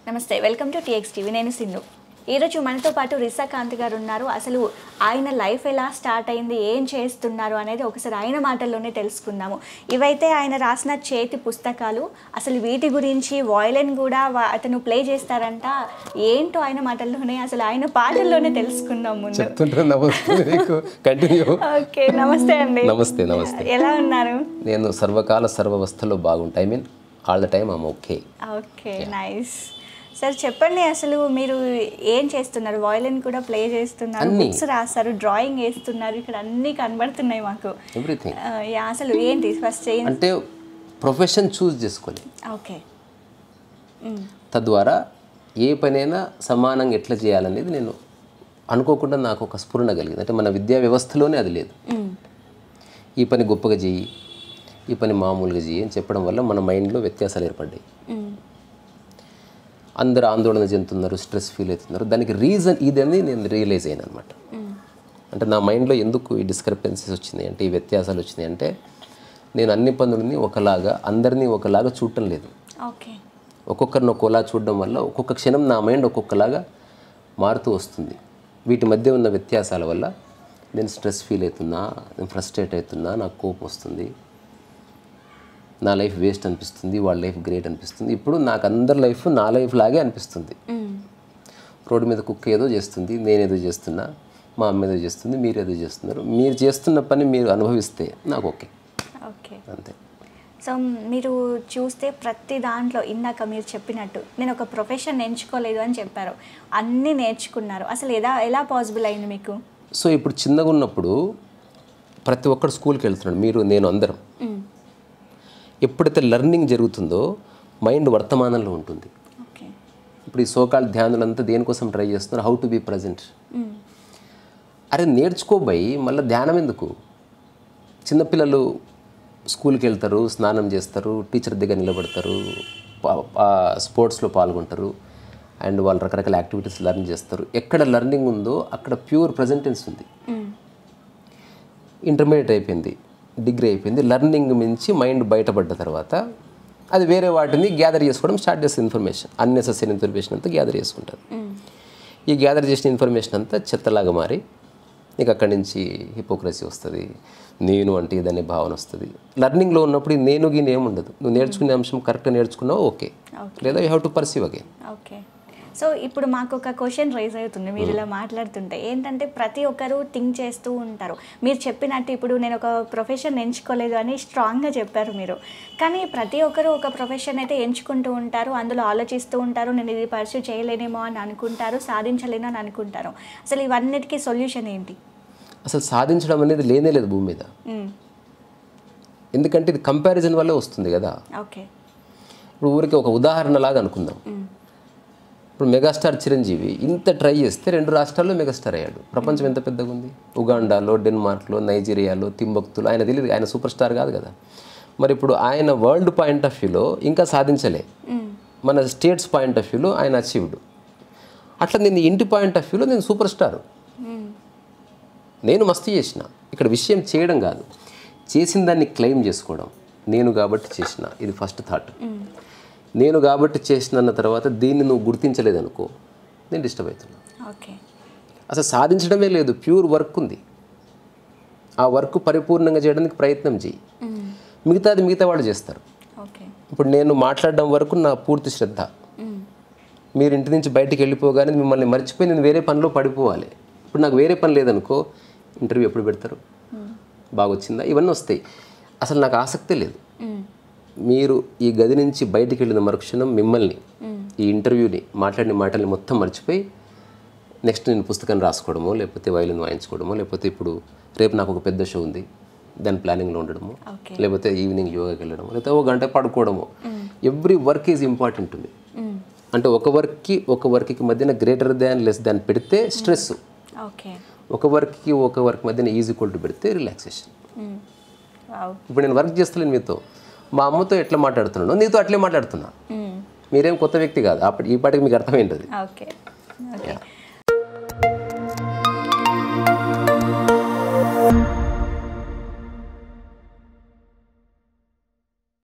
నమస్తే welcome to TX TV నేను సింధు ఈరోజు మనతో పాటు రిసా కాంతి గారు ఉన్నారు అసలు ఆయన లైఫ్ ఎలా స్టార్ట్ అయింది ఏం చేస్తున్నారు అనేది ఒకసారి ఆయన మాటల్లోనే తెలుసుకుందాము ఇవైతే ఆయన రాసిన చేతి పుస్తకాలు అసలు వీటి గురించి వాయిలిన్ కూడా వా- అతను ప్లే చేస్తారంట ఏంటో ఆయన మాటల్లోనే అసలు ఆయన పాటల్లోనే తెలుసుకుందాం ముందు చెప్తుంటే నమస్తే నీకు కంటిన్యూ ఓకే నమస్తే అండి నమస్తే నమస్తే ఎలా ఉన్నారు నేను సర్వకాల సర్వవస్థలో బాగుంటా I mean all the time I'm okay okay nice sir చెప్పండి అసలు మీరు ఏం చేస్తున్నారు వాయిలిన్ కూడా ప్లే చేస్తున్నారు అన్నీ. బుక్స్ రాస్తారు డ్రాయింగ్ వేస్తున్నారు ఇక్కడ అన్నీ కనబడుతున్నాయి మాకు ఎవ్రీథింగ్ ఆ, యా, అసలు ఏంటి ఫస్ట్ ఏం అంటే ప్రొఫెషన్ చూస్ చేసుకోలే ఓకే తద్వారా ఏ పనైనా సమానంగా ఎట్లా చేయాలనేది నేను అనుకోకుండా నాకు ఒక స్ఫురణ కలిగింది అంటే మన విద్యా వ్యవస్థలోనే అది లేదు ఈ పని గొప్పగా చెయ్యి ఈ పని మామూలుగా చెయ్యి అని చెప్పడం వల్ల మన మైండ్లో వ్యత్యాసాలు ఏర్పడ్డాయి అందరూ ఆందోళన చెందుతున్నారు స్ట్రెస్ ఫీల్ అవుతున్నారు దానికి రీజన్ ఇదని నేను రియలైజ్ అయ్యాను అనమాట అంటే నా మైండ్లో ఎందుకు ఈ డిస్క్రిపెన్సీస్ వచ్చినాయి అంటే ఈ వ్యత్యాసాలు వచ్చినాయి అంటే నేను అన్ని పనులని ఒకలాగా అందరినీ ఒకలాగా చూడటం లేదు ఓకే ఒక్కొక్కరిని ఒక్కోలా చూడడం వల్ల ఒక్కొక్క క్షణం నా మైండ్ ఒక్కొక్కలాగా మారుతూ వస్తుంది వీటి మధ్య ఉన్న వ్యత్యాసాల వల్ల నేను స్ట్రెస్ ఫీల్ అవుతున్నా నేను ఫ్రస్ట్రేట్ అవుతున్నా నాకు కోపం వస్తుంది నా లైఫ్ వేస్ట్ అనిపిస్తుంది వాళ్ళ లైఫ్ గ్రేట్ అనిపిస్తుంది ఇప్పుడు నాకు అందరి లైఫ్ నా లైఫ్ లాగే అనిపిస్తుంది రోడ్డు మీద కుక్క ఏదో చేస్తుంది నేనేదో చేస్తున్నా మా అమ్మ ఏదో చేస్తుంది మీరు ఏదో చేస్తున్నారు మీరు చేస్తున్న పని మీరు అనుభవిస్తే నాకు ఓకే ఓకే అంతే సో మీరు చూస్తే ప్రతి దాంట్లో ఇందాక మీరు చెప్పినట్టు నేను ఒక ప్రొఫెషన్ ఎంచుకోలేదు అని చెప్పారు అన్నీ నేర్చుకున్నారు అసలు ఎలా ఎలా పాసిబుల్ అయింది మీకు సో ఇప్పుడు చిన్నగా ఉన్నప్పుడు ప్రతి ఒక్కరు స్కూల్కి వెళ్తున్నాడు మీరు నేను అందరం ఎప్పుడైతే లెర్నింగ్ జరుగుతుందో మైండ్ వర్తమానంలో ఉంటుంది ఓకే ఇప్పుడు ఈ సోకాల్ ధ్యానులంతా దేనికోసం ట్రై చేస్తున్నారు హౌ టు బీ ప్రజెంట్ అరే నేర్చుకోబోయి మళ్ళీ ధ్యానం ఎందుకు చిన్నపిల్లలు స్కూల్కి వెళ్తారు స్నానం చేస్తారు టీచర్ దగ్గర నిలబడతారు పా- పా- స్పోర్ట్స్లో పాల్గొంటారు అండ్ వాళ్ళు రకరకాల యాక్టివిటీస్ లెర్న్ చేస్తారు ఎక్కడ లెర్నింగ్ ఉందో అక్కడ ప్యూర్ ప్రజెంటెన్స్ ఉంది ఇంటర్మీడియట్ అయిపోయింది డిగ్రీ అయిపోయింది లెర్నింగ్ మించి మైండ్ బయటపడ్డ తర్వాత అది వేరే వాటిని గ్యాదర్ చేసుకోవడం స్టార్ట్ చేస్తుంది ఇన్ఫర్మేషన్ అన్నెసెసరీ ఇన్ఫర్మేషన్ అంతా గ్యాదర్ చేసుకుంటారు ఈ గ్యాదర్ చేసిన ఇన్ఫర్మేషన్ అంతా చెత్తలాగా మారి నీకు అక్కడి నుంచి హిపోక్రసీ వస్తుంది నేను అంటే ఇదనే భావన వస్తుంది లెర్నింగ్లో ఉన్నప్పుడు ఈ నేను గీని ఏముండదు నువ్వు నేర్చుకునే అంశం కరెక్ట్గా నేర్చుకున్నావు ఓకే లేదా you have to perceive again okay so ఇప్పుడు మాకు ఒక క్వశ్చన్ రైజ్ అవుతుంది మీరు ఇలా మాట్లాడుతుంటే ఏంటంటే ప్రతి ఒక్కరు థింక్ చేస్తూ ఉంటారు మీరు చెప్పినట్టు ఇప్పుడు నేను ఒక ప్రొఫెషన్ ఎంచుకోలేదు అని స్ట్రాంగ్గా చెప్పారు మీరు కానీ ప్రతి ఒక్కరు ఒక ప్రొఫెషన్ అయితే ఎంచుకుంటూ ఉంటారు అందులో ఆలోచిస్తూ ఉంటారు నేను ఇది పర్సూ చేయలేనేమో అని అనుకుంటారు సాధించలేను అని అనుకుంటారు అసలు ఇవన్నిటికీ సొల్యూషన్ ఏంటి అసలు సాధించడం అనేది లేనే లేదు భూమి మీద మ్మ్. ఎందుకంటే ఇది కంపారిజన్ వల్లే వస్తుంది కదా ఓకే ఇప్పుడు ఊరికి ఒక ఉదాహరణ లాగా అనుకుందాం ఇప్పుడు మెగాస్టార్ చిరంజీవి ఇంత ట్రై చేస్తే రెండు రాష్ట్రాల్లో మెగాస్టార్ అయ్యాడు ప్రపంచం ఎంత పెద్దగా ఉంది ఉగాండాలో డెన్మార్క్లో నైజీరియాలో తింబక్తులో ఆయన తెలియదు ఆయన సూపర్ స్టార్ కాదు కదా మరి ఇప్పుడు ఆయన వరల్డ్ పాయింట్ ఆఫ్ వ్యూలో ఇంకా సాధించలే మన స్టేట్స్ పాయింట్ ఆఫ్ వ్యూలో ఆయన అచీవ్డ్ అట్లా నేను ఇంటి పాయింట్ ఆఫ్ వ్యూలో నేను సూపర్ స్టార్ నేను మస్తు చేసిన ఇక్కడ విషయం చేయడం కాదు చేసిన దాన్ని క్లెయిమ్ చేసుకోవడం నేను కాబట్టి చేసిన ఇది ఫస్ట్ థాట్ నేను కాబట్టి చేసిన అన్న తర్వాత దీన్ని నువ్వు గుర్తించలేదనుకో నేను డిస్టర్బ్ అవుతున్నా ఓకే అసలు సాధించడమే లేదు ప్యూర్ వర్క్ ఉంది ఆ వర్క్ పరిపూర్ణంగా చేయడానికి ప్రయత్నం చేయి మిగతాది మిగతా వాళ్ళు చేస్తారు ఓకే ఇప్పుడు నేను మాట్లాడడం వరకు నా పూర్తి శ్రద్ధ మీరు ఇంటి నుంచి బయటికి వెళ్ళిపోగానే మిమ్మల్ని మర్చిపోయి నేను వేరే పనిలో పడిపోవాలి ఇప్పుడు నాకు వేరే పని లేదనుకో ఇంటర్వ్యూ ఎప్పుడు పెడతారు బాగా వచ్చిందా ఇవన్నీ వస్తాయి అసలు నాకు ఆసక్తే లేదు మీరు ఈ గది నుంచి బయటికి వెళ్ళిన మరుక్షణం మిమ్మల్ని ఈ ఇంటర్వ్యూని మాట్లాడిన మాటల్ని మొత్తం మర్చిపోయి నెక్స్ట్ నేను పుస్తకాన్ని రాసుకోవడమో లేకపోతే వైలిన్ వాయించుకోవడమో లేకపోతే ఇప్పుడు రేపు నాకు ఒక పెద్ద షో ఉంది దాని ప్లానింగ్లో ఉండడము ఓకే లేకపోతే ఈవినింగ్ యోగాకి వెళ్ళడము లేకపోతే ఒక గంట పడుకోవడము ఎవ్రీ వర్క్ ఈజ్ ఇంపార్టెంట్ మీ అంటే ఒక వర్క్కి ఒక వర్క్కి మధ్యన గ్రేటర్ దాన్ లెస్ దాన్ పెడితే స్ట్రెస్ ఓకే ఒక వర్క్కి ఒక వర్క్ మధ్యన ఈజీ ఈక్వల్ టు పెడితే రిలాక్సేషన్ వావ్ ఇప్పుడు నేను వర్క్ చేస్తలేను మీతో మా అమ్మతో ఎట్లా మాట్లాడుతున్నానో నీతో అట్లే మాట్లాడుతున్నా మీరేం కొత్త వ్యక్తి కాదు అప్పటి ఈ పాటికి మీకు అర్థమైంటుంది ఓకే ఓకే